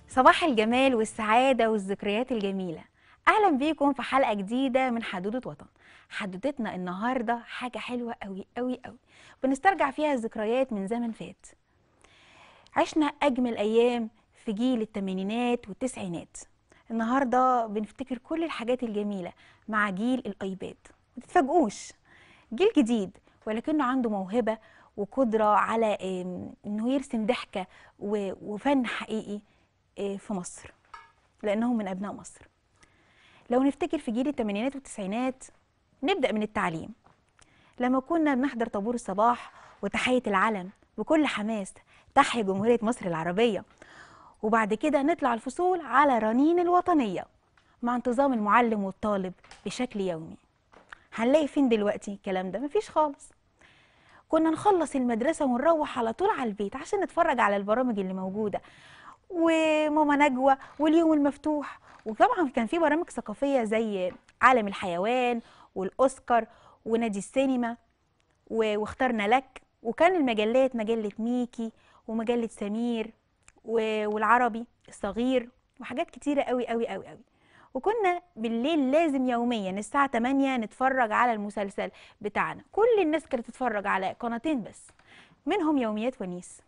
صباح الجمال والسعادة والذكريات الجميلة أهلا بيكم في حلقة جديدة من حدودة وطن حدودتنا النهاردة حاجة حلوة قوي قوي قوي بنسترجع فيها الذكريات من زمن فات عشنا أجمل أيام في جيل الثمانينات والتسعينات النهاردة بنفتكر كل الحاجات الجميلة مع جيل الأيباد ما تتفاجئوش جيل جديد ولكنه عنده موهبة وقدرة على آم، إنه يرسم ضحكة و- وفن حقيقي آه، في مصر لأنهم من أبناء مصر لو نفتكر في جيل الثمانينات والتسعينات نبدأ من التعليم لما كنا بنحضر طابور الصباح وتحية العلم بكل حماس تحيا جمهورية مصر العربية وبعد كده نطلع الفصول على رنين الوطنية مع انتظام المعلم والطالب بشكل يومي هنلاقي فين دلوقتي الكلام ده مفيش خالص كنا نخلص المدرسة ونروح على طول على البيت عشان نتفرج على البرامج اللي موجودة وماما نجوى واليوم المفتوح وطبعا كان في برامج ثقافية زي عالم الحيوان والأوسكار ونادي السينما و- واخترنا لك وكان المجلات مجلة ميكي ومجلة سمير و- والعربي الصغير وحاجات كتيرة قوي قوي قوي قوي وكنا بالليل لازم يوميا الساعة 8 نتفرج على المسلسل بتاعنا كل الناس كانت تتفرج على قناتين بس منهم يوميات ونيس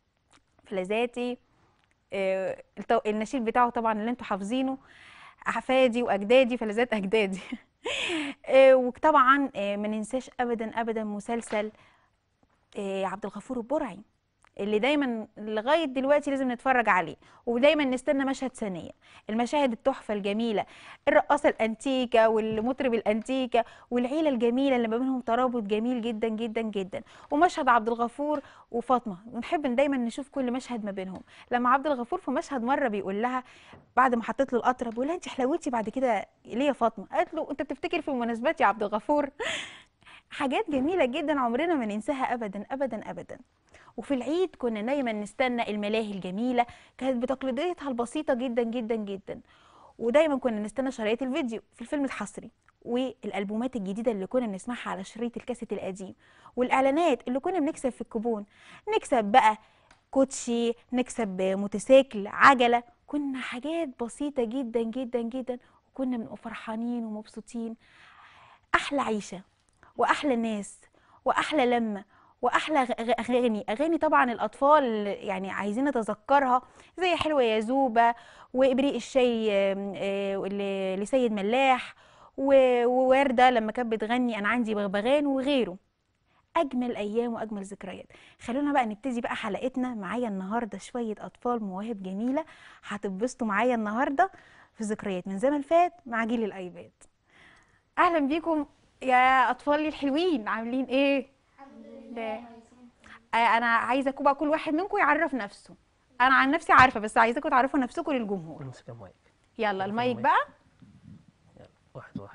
فلذاتي آه، التو- النشيد بتاعه طبعا اللي انتوا حافظينه احفادي واجدادي فلذات اجدادي آه، وطبعا آه، ما ننساش ابدا ابدا مسلسل آه، عبد الغفور البرعي اللي دايما لغايه دلوقتي لازم نتفرج عليه ودايما نستنى مشهد ثانيه المشاهد التحفه الجميله الرقاصه الانتيكه والمطرب الانتيكه والعيله الجميله اللي ما بينهم ترابط جميل جدا جدا جدا ومشهد عبد الغفور وفاطمه ونحب دايما نشوف كل مشهد ما بينهم لما عبد الغفور في مشهد مره بيقول لها بعد ما حطيت له القطره بيقول لها انت حلوتي بعد كده ليه يا فاطمه قالت له انت بتفتكر في المناسبات يا عبد الغفور حاجات جميله جدا عمرنا ما ننساها ابدا ابدا ابدا وفي العيد كنا دايما نستنى الملاهي الجميله كانت بتقليديتها البسيطه جدا جدا جدا ودايما كنا نستنى شرايط الفيديو في الفيلم الحصري والالبومات الجديده اللي كنا بنسمعها على شريط الكاسيت القديم والاعلانات اللي كنا بنكسب في الكوبون نكسب بقى كوتشي نكسب موتوسيكل عجله كنا حاجات بسيطه جدا جدا جدا وكنا بنبقى فرحانين ومبسوطين احلى عيشه واحلى ناس واحلى لمه واحلى غ- غ- اغاني اغاني طبعا الاطفال يعني عايزين نتذكرها زي حلوه يا زوبه وابريق الشاي آم، آه، ل- لسيد ملاح و- وورده لما كانت بتغني انا عندي بغبغان وغيره اجمل ايام واجمل ذكريات خلونا بقى نبتدي بقى حلقتنا معايا النهارده شويه اطفال مواهب جميله هتتبسطوا معايا النهارده في ذكريات من زمن فات مع جيل الايباد اهلا بيكم يا اطفالي الحلوين عاملين ايه ده آه، انا عايزاكم بقى كل واحد منكم يعرف نفسه انا عن نفسي عارفه بس عايزاكم تعرفوا نفسكم للجمهور امسك المايك يلا المايك المايك. بقى يلا واحد واحد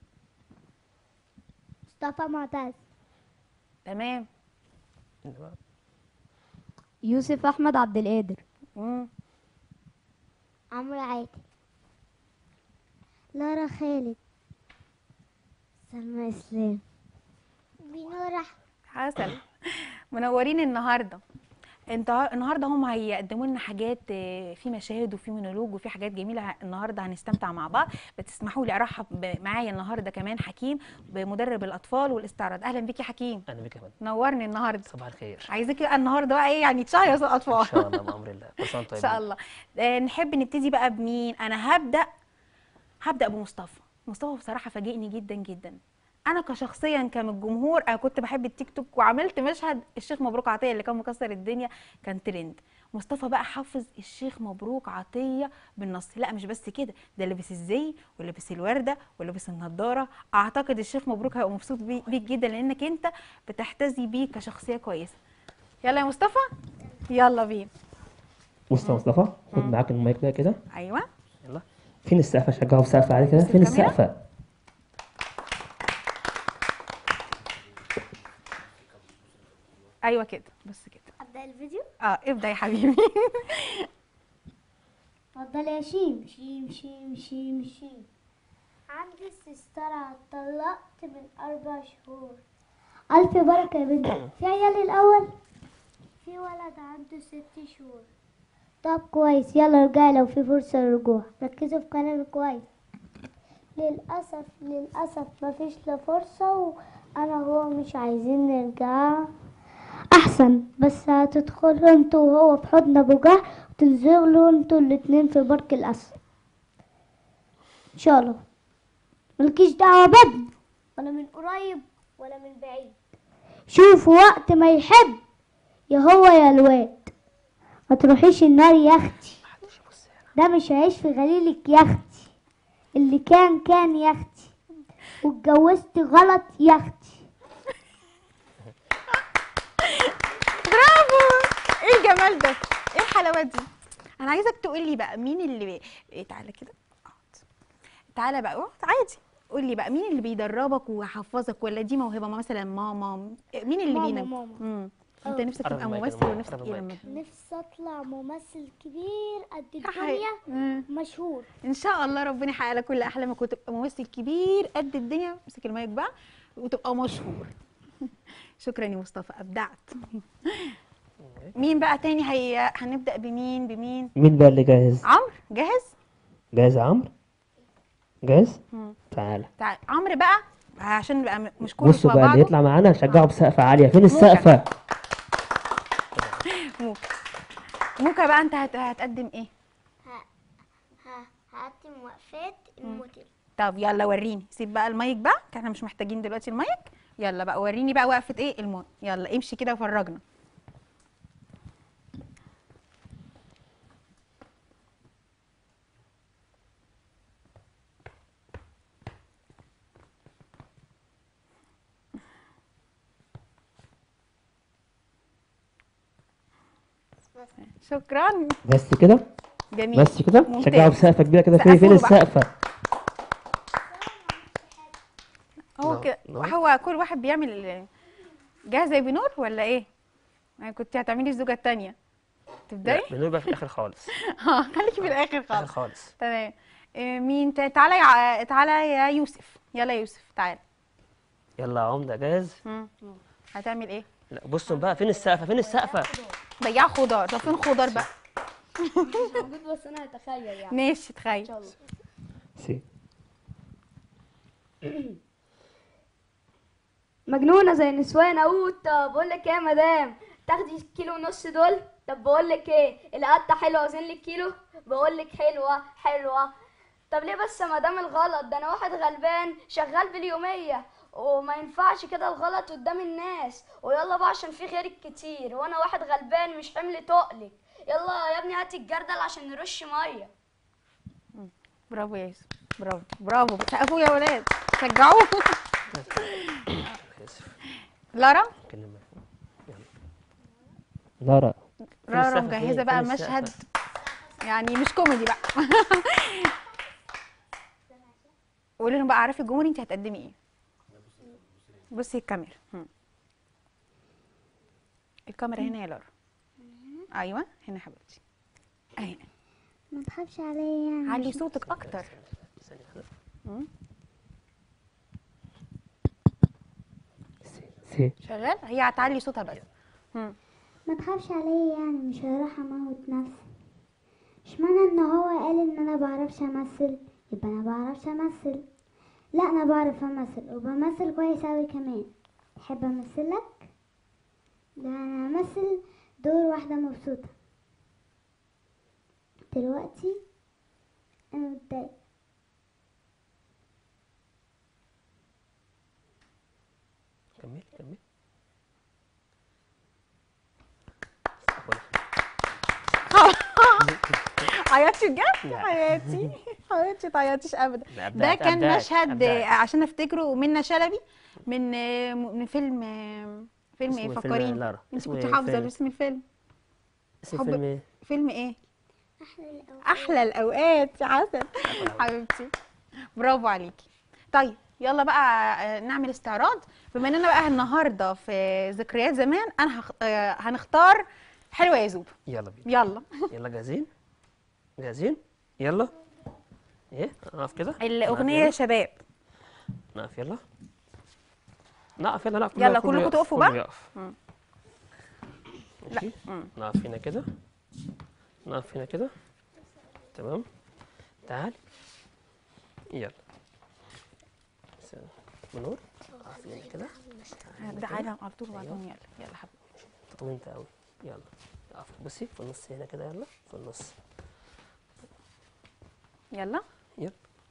مصطفى معتز تمام اللي بعد. يوسف احمد عبد القادر مم. عمرو عادل لارا خالد سلمى اسلام بنور عسل منورين النهارده انت النهارده هم هيقدموا لنا حاجات آه، في مشاهد وفي مونولوج وفي حاجات جميله ه- النهارده هنستمتع مع بعض بتسمحوا لي ارحب ب- معايا النهارده كمان حكيم بمدرب الاطفال والاستعراض اهلا بيك يا حكيم انا بك كمان نورني النهارده صباح الخير عايزاك بقى النهارده بقى ايه يعني تشهيص الاطفال ان شاء الله بامر الله كل سنه وانتم ان شاء طيبين. الله آه، نحب نبتدي بقى بمين انا هبدا هبدا بمصطفى مصطفى بصراحه فاجئني جدا جدا انا كشخصيا كان الجمهور انا كنت بحب التيك توك وعملت مشهد الشيخ مبروك عطيه اللي كان مكسر الدنيا كان ترند مصطفى بقى حافظ الشيخ مبروك عطيه بالنص لا مش بس كده ده لبس الزي ولبس الورده ولبس النضاره اعتقد الشيخ مبروك هيبقى مبسوط بي- بيك جدا لانك انت بتحتذي بيه كشخصيه كويسه يلا يا مصطفى يلا بينا بص يا مصطفى خد معاك المايك بقى كده ايوه يلا فين السقفه شجعوا بسقفه عليه كده بص فين الكاميرا. السقفه ايوه كده بس كده ابدا الفيديو اه ابدا يا حبيبي اتفضل يا شيم شيم شيم شيم شيم عندي السسترة اتطلقت من أربع شهور ألف بركة يا بنتي في عيال الأول في ولد عنده ست شهور طب كويس يلا ارجعي لو في فرصة للرجوع ركزوا في كلامي كويس للأسف للأسف مفيش لا فرصة وأنا وهو مش عايزين نرجع أحسن بس هتدخلوا انتوا وهو في حضن أبو جهل وتنزلوا انتوا الاتنين في برك الأسد إن شاء الله ملكيش دعوة بابني ولا من قريب ولا من بعيد شوفوا وقت ما يحب يا هو يا الواد ما تروحيش النار يا اختي محدش يبص هنا ده مش عيش في غليلك يا اختي اللي كان كان يا اختي واتجوزت غلط يا اختي برافو ايه الجمال ده ايه الحلاوه دي انا عايزك تقول لي بقى مين اللي بي... إيه تعالى كده اقعد تعالى بقى اقعد عادي قول لي بقى مين اللي بيدربك ويحفظك ولا دي موهبه مثلا ماما مين اللي ماما، بينام ماما. مم. انت أه. نفسك قرب تبقى المايك، ممثل المايك، ونفسك قرب ايه لما المايك. نفسي اطلع ممثل كبير قد يا حي- الدنيا مم. مشهور ان شاء الله ربنا يحقق لك كل احلامك وتبقى ممثل كبير قد الدنيا امسك المايك بقى وتبقى مشهور شكرا يا مصطفى ابدعت مين بقى تاني هي هنبدا بمين بمين مين بقى اللي جاهز عمرو جاهز جاهز يا عمرو جاهز مم. تعالى تعال عمرو بقى عشان نبقى م- مش كله بصوا شبه بقى اللي بعضه يطلع معانا نشجعه بسقفة عالية فين موكا. السقفة موكا موكا بقى انت هت... هتقدم ايه هقدم وقفات الموتيل طب يلا وريني سيب بقى المايك بقى احنا مش محتاجين دلوقتي المايك يلا بقى وريني بقى وقفه ايه المايك يلا امشي كده وفرجنا شكرا بس كده جميل بس كده ممتاز. شجعه بسقفة كبيرة كده فين فين سقفوا له بقى. السقفة هو نعم، كده نعم. هو كل واحد بيعمل ال- جاهزه يا بنور ولا ايه؟ يعني كنت هتعملي الزوجه الثانيه تبداي؟ لا بنقول بقى في الاخر خالص اه خليكي في الاخر اخر خالص خالص تمام إيه، مين تا- تعالى يا ع- تعالى يا يوسف يلا يا يوسف تعالى يلا يا عمده جاهز مم. هتعمل ايه؟ لا بصوا بقى فين السقفه فين السقفه بياع خضار طب فين خضار بقى؟ موجود بس انا هتخيل يعني ماشي تخيل شاء الله سي مجنونه زي النسوان اقول طب بقول لك ايه يا مدام تاخدي الكيلو ونص دول طب بقول لك ايه القطه حلوه وزن لك كيلو بقول لك حلوه حلوه طب ليه بس يا مدام الغلط ده انا واحد غلبان شغال باليوميه وما ينفعش كده الغلط قدام الناس ويلا بقى عشان في غيرك كتير وانا واحد غلبان مش حمل تقلك يلا يا ابني هاتي الجردل عشان نرش ميه برافو يا يوسف برافو برافو سقفوا يا ولاد شجعوه اسف لارا كلمه يلا لارا لارا السقفة مجهزه فين؟ بقى فين السقفة؟ مشهد يعني مش كوميدي بقى قولي لهم بقى عارفه الجمهور انت هتقدمي ايه بصي الكاميرا هم. الكاميرا هنا يا لارا ايوه هنا يا حبيبتي اهي ما تخافش عليا يعني علي صوتك اكتر ثانيه واحدة. سي سي شغال هي هتعلي صوتها بس هم. ما تخافش عليا يعني مش هروح اموت نفسي مش معنى ان هو قال ان انا بعرفش امثل يبقى انا بعرفش امثل لا انا بعرف امثل وبمثل كويس اوي كمان تحب امثلك ده انا امثل دور واحدة مبسوطة دلوقتي انا متضايقة كملي كملي استغفر عيطتي بجد لا. حياتي حياتي تعيطيش ابدا لا، ده أبدعت، كان أبدعت، مشهد أبدعت. عشان افتكره منى شلبي من من فيلم فيلم ايه اسمه فيلم فكريني لارا. انت اسمه كنت إيه حافظه الفيلم؟ اسم الفيلم اسم حب- فيلم ايه؟ فيلم ايه احلى الاول احلى الاوقات يا عسل حبيبتي برافو عليكي طيب يلا بقى آه، نعمل استعراض بما اننا بقى النهارده في ذكريات زمان انا هخ... آه، هنختار حلوه يا زوب يلا بينا يلا يلا جاهزين؟ جاهزين؟ يلا ايه؟ نقف كده الاغنيه نقف يا شباب يلا. نقف يلا نقف يلا نقف يلا، كله كلكم يقف، تقفوا كله بقى. يقف مم. ماشي نقف هنا كده نقف هنا كده تمام تعال يلا س- منور اقف هنا كده ده عادي على طول بعدهم يلا يلا حبيبي تطول انت قوي يلا اقف بصي في النص هنا كده يلا في النص يلا يلا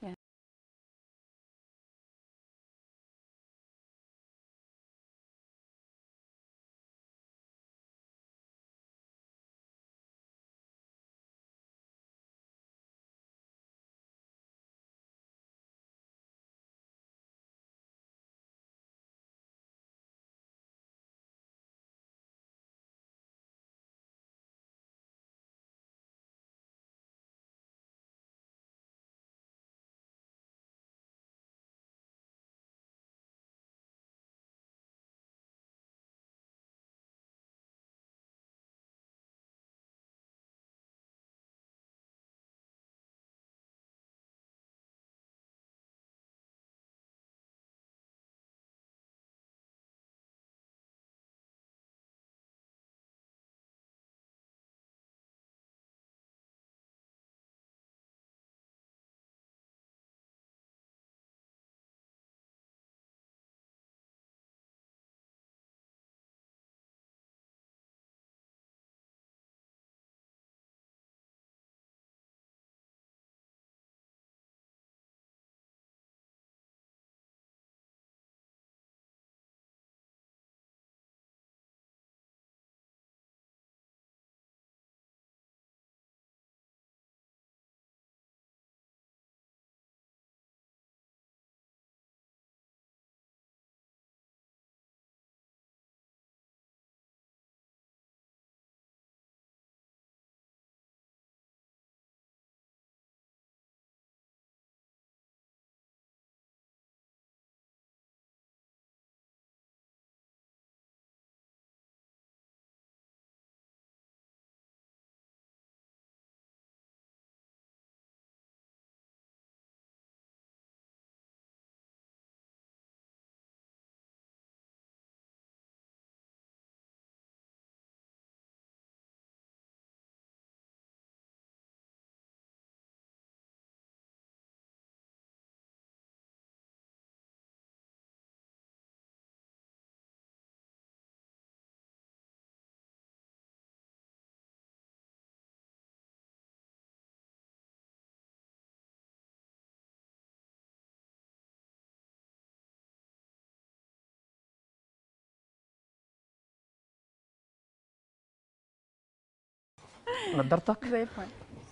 نضارتك زي الفل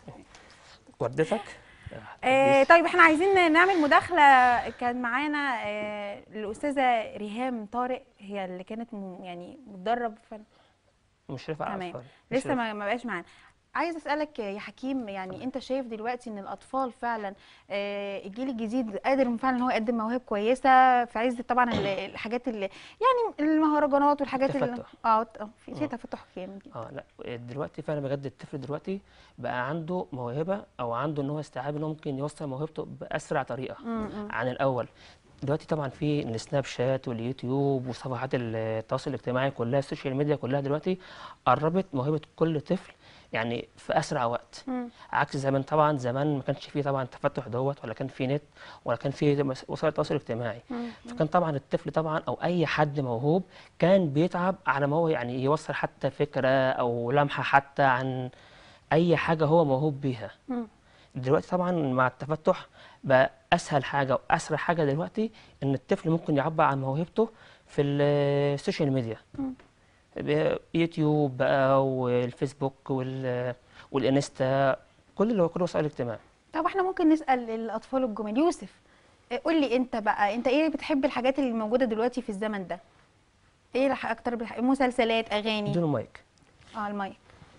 وردتك آه طيب احنا عايزين نعمل مداخلة كان معانا آه الأستاذة ريهام طارق هي اللي كانت م- يعني بتدرب في مشرفة على تمام الأطفال لسه مشرفة. ما ما بقاش معانا عايزه اسالك يا حكيم يعني انت شايف دلوقتي ان الاطفال فعلا آه، الجيل الجديد قادر فعلا ان هو يقدم مواهب كويسه في عز طبعا ال- الحاجات اللي يعني المهرجانات والحاجات اللي تفتح. اه آه، في في آه. تفتح جامد جدا اه لا دلوقتي فعلا بجد الطفل دلوقتي بقى عنده موهبه او عنده ان هو استيعاب ان هو ممكن يوصل موهبته باسرع طريقه عن الاول دلوقتي طبعا في السناب شات واليوتيوب وصفحات التواصل الاجتماعي كلها السوشيال ميديا كلها دلوقتي قربت موهبه كل طفل يعني في اسرع وقت عكس زمان طبعا زمان ما كانش فيه طبعا تفتح دوت ولا كان فيه نت ولا كان فيه مس- وسائل تواصل اجتماعي فكان طبعا الطفل طبعا او اي حد موهوب كان بيتعب على ما هو يعني يوصل حتى فكره او لمحه حتى عن اي حاجه هو موهوب بيها دلوقتي طبعا مع التفتح بقى اسهل حاجه واسرع حاجه دلوقتي ان الطفل ممكن يعبر عن موهبته في السوشيال ميديا ب- يوتيوب بقى والفيسبوك وال والانستا كل اللي هو كل وسائل الاجتماع طب احنا ممكن نسال الاطفال الجمال يوسف آه، قول لي انت بقى انت ايه بتحب الحاجات اللي موجوده دلوقتي في الزمن ده ايه الح- اكتر بتح... مسلسلات اغاني بدون مايك اه المايك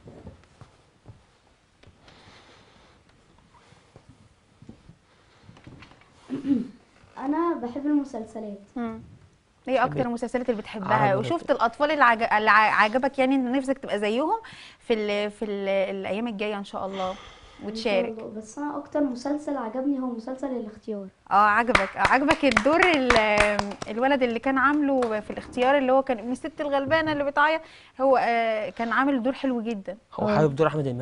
انا بحب المسلسلات مم. ايه اكتر المسلسلات اللي بتحبها عربي وشفت الاطفال اللي, عج... اللي ع- عجبك يعني ان نفسك تبقى زيهم في ال... في ال... الايام الجايه ان شاء الله إن شاء وتشارك الله. بس انا اكتر مسلسل عجبني هو مسلسل الاختيار اه عجبك اه عجبك الدور ال... الولد اللي كان عامله في الاختيار اللي هو كان ابن الست الغلبانه اللي بتعيط هو آه كان عامل دور حلو جدا هو حابب دور احمد المنسي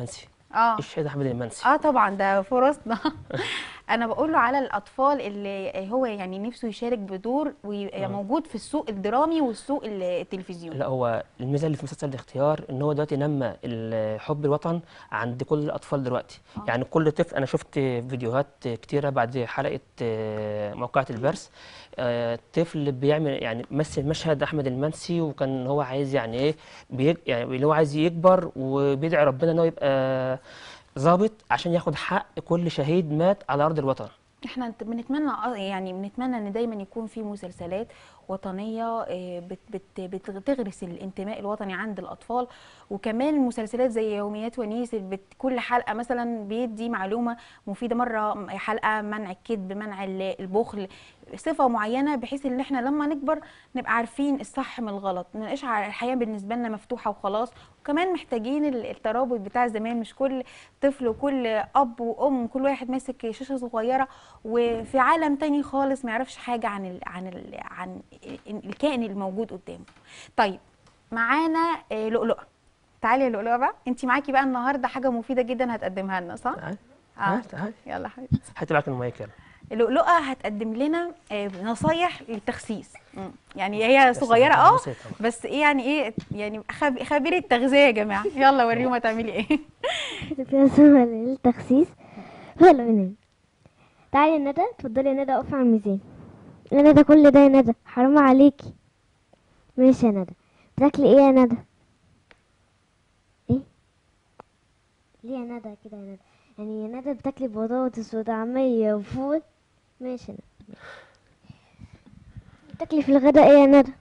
اه الشهيد احمد المنسي اه طبعا ده فرصنا انا بقول له على الاطفال اللي هو يعني نفسه يشارك بدور ويبقى آه. موجود في السوق الدرامي والسوق ال- التلفزيوني لا هو الميزه اللي في مسلسل الاختيار ان هو دلوقتي نمى ال- حب الوطن عند كل الاطفال دلوقتي آه. يعني كل طفل انا شفت فيديوهات كتيره بعد حلقه آه، موقعة البرس آه، طفل بيعمل يعني مثل مشهد احمد المنسي وكان هو عايز يعني ايه بيج يعني اللي هو عايز يكبر وبيدعي ربنا ان هو يبقى ظابط عشان ياخد حق كل شهيد مات على ارض الوطن احنا نت- بنتمنى آه يعني بنتمنى ان دايما يكون في مسلسلات وطنيه آه، بت بت بتغرس الانتماء الوطني عند الاطفال وكمان المسلسلات زي يوميات ونيس اللي بت كل حلقه مثلا بيدي معلومه مفيده مره حلقه منع الكذب منع ال- البخل صفه معينه بحيث ان احنا لما نكبر نبقى عارفين الصح من الغلط ما نبقاش ع- الحياه بالنسبه لنا مفتوحه وخلاص وكمان محتاجين ال- الترابط بتاع زمان مش كل طفل وكل اب وام كل واحد ماسك شاشه صغيره وفي عالم تاني خالص ما يعرفش حاجه عن ال عن ال عن ال- الكائن الموجود قدامه طيب معانا آه، لؤلؤه تعالي يا لؤلؤه بقى انت معاكي بقى النهارده حاجه مفيده جدا هتقدمها لنا صح تعال اه تعال تعال يلا حبيبتي هات معاك المايك يلا لؤلؤه هتقدم لنا آه، نصايح للتخسيس مم. يعني هي بس صغيره حاجة اه بسيطة. بس ايه يعني ايه يعني خب- خبيره تغذيه يا جماعه يلا وريهم هتعملي ايه اسمها للتخسيس ولا من تعالي يا ندى اتفضلي يا ندى اقفي على الميزان يا ندى كل ده يا ندى حرام عليكي ماشي يا ندى بتاكلي ايه يا ندى ايه ليه يا ندى كده يا ندى يعني يا ندى بتاكلي بطاطس وطعمية وفول ماشي يا ندى بتاكلي في الغداء ايه يا ندى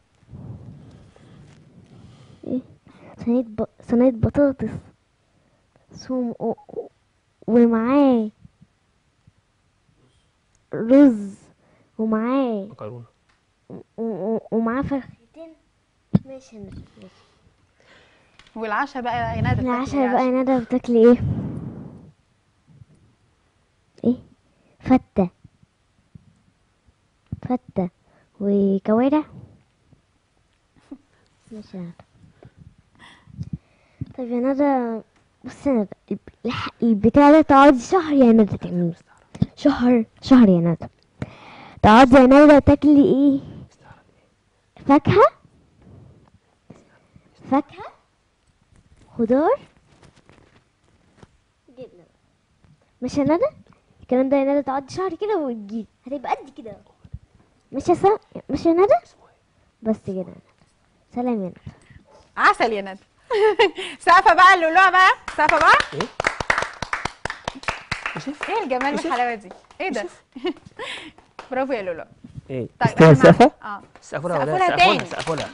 ايه صينية ب... صينية بطاطس ثوم و... ومعاه رز ومعاه مكرونه و... و... ومعاه فرختين ماشي يا ندى ماشي والعشاء بقى يا ندى بتاكلي العشاء إيه بقى يا ندى بتاكلي ايه ايه فتة فتة وكوارع ماشي يا ندى طيب يا ندى بصي يا ندى الب- الح- البتاع ده تقعدي شهر يا ندى تعمليه شهر شهر يا ندى تقعدي يا ندى تاكلي ايه فاكهة فاكهة خضار جبنة مش يا ندى الكلام ده يا ندى تقعدي شهر كده وتجيب هتبقى قد كده مش يا سا... مش يا ندى بس كده يا ندى سلام يا ندى عسل يا ندى سقفه بقى اللؤلؤه بقى سقفه بقى ايه يوسف ايه الجمال يوسف. والحلاوه دي ايه ده برافو يا لؤلؤه ايه طيب تستاهل أنا مع- سقفة؟ اه سقفولها ولا سقفولها سقفولها تاني. سقفولها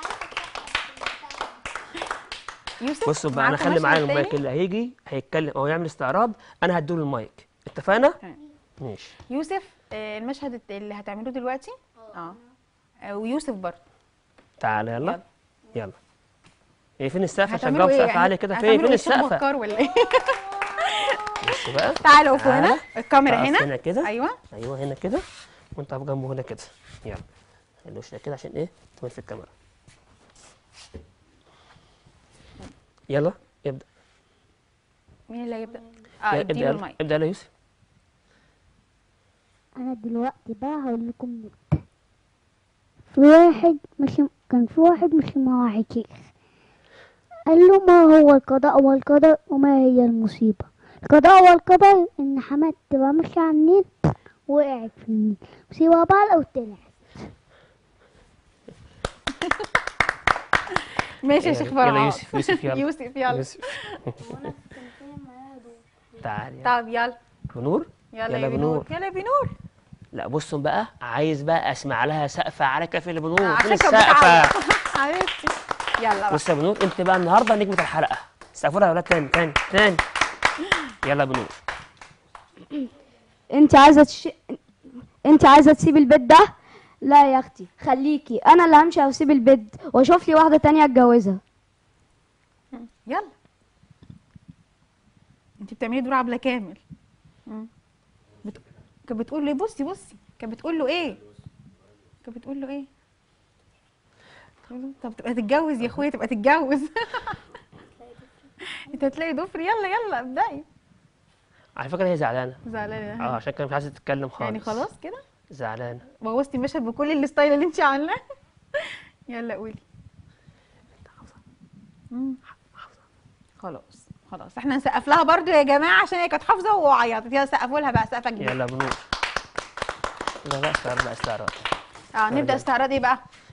يوسف بصوا بقى انا معاكم خلي مشهد معايا تاني؟ المايك اللي هيجي هيتكلم او يعمل استعراض انا هديله المايك اتفقنا تمام. ماشي يوسف آه، المشهد الت- اللي هتعملوه دلوقتي اه آه، ويوسف برضه تعالى يلا يلا. يلا ايه فين السقفه هتعملوا شجعوا ايه سقف عالي كده فين هتعملوا فين إيه، شيخ السقفه بكار ولا ايه بص بقى تعالوا اقفوا هنا تعالى. الكاميرا تقف هنا هنا كده ايوه ايوه هنا كده وانت واقف جنبه هنا كده يلا خلي وشك كده عشان ايه تبان في الكاميرا يلا ابدا مين اللي هيبدا اه يلا، ابدا اديله يلا المايك ابدا يلا يوسف انا دلوقتي بقى هقول لكم نكتة في واحد ماشي كان في واحد ماشي مع واحد شيخ قال له ما هو القضاء والقدر وما هي المصيبة القضاء والقدر ان حماد تبقى ماشية على النيل وقعت في النيل مصيبة بقى لو طلعت ماشي يا يلا، شيخ يلا فرعون يوسف، يوسف، يلا. يوسف يلا يوسف تعالى يلا طب يلا بنور يلا يا بنور يلا يا بنور لا بصوا بقى عايز بقى اسمع لها سقفه على كافي لبنور فين عشان كانت السقفه بتعيط حبيبتي يلا بقى بص يا بنور انت بقى النهارده نجمه الحلقه سقفوا لها يا ولاد تاني تاني تاني يلا يا بنور انت عايزه تش... انت عايزه تسيب البيت ده لا يا اختي خليكي انا اللي همشي واسيب البيت واشوف لي واحده تانية اتجوزها يلا انت بتعملي دور عبله كامل مم. بت... كانت بتقول له إيه؟ بصي بصي كانت بتقول له ايه كانت بتقول له ايه تقول له طب تبقى تتجوز يا اخويا تبقى تتجوز انت انت هتلاقي ضفر يلا يلا ابدأي على فكره هي زعلانه زعلانة اه عشان كده مش عايزه تتكلم خالص يعني خلاص كده زعلانه بوظتي المشهد بكل الستايل اللي انت عاملاه يلا قولي مم. خلاص خلاص احنا نسقف لها برضو يا جماعه عشان هي كانت حافظه وعيطت يلا سقفوا لها بقى سقفه كبيره يلا بنور لا لا استعراض لا استعراض اه نبدا استعراض ايه بقى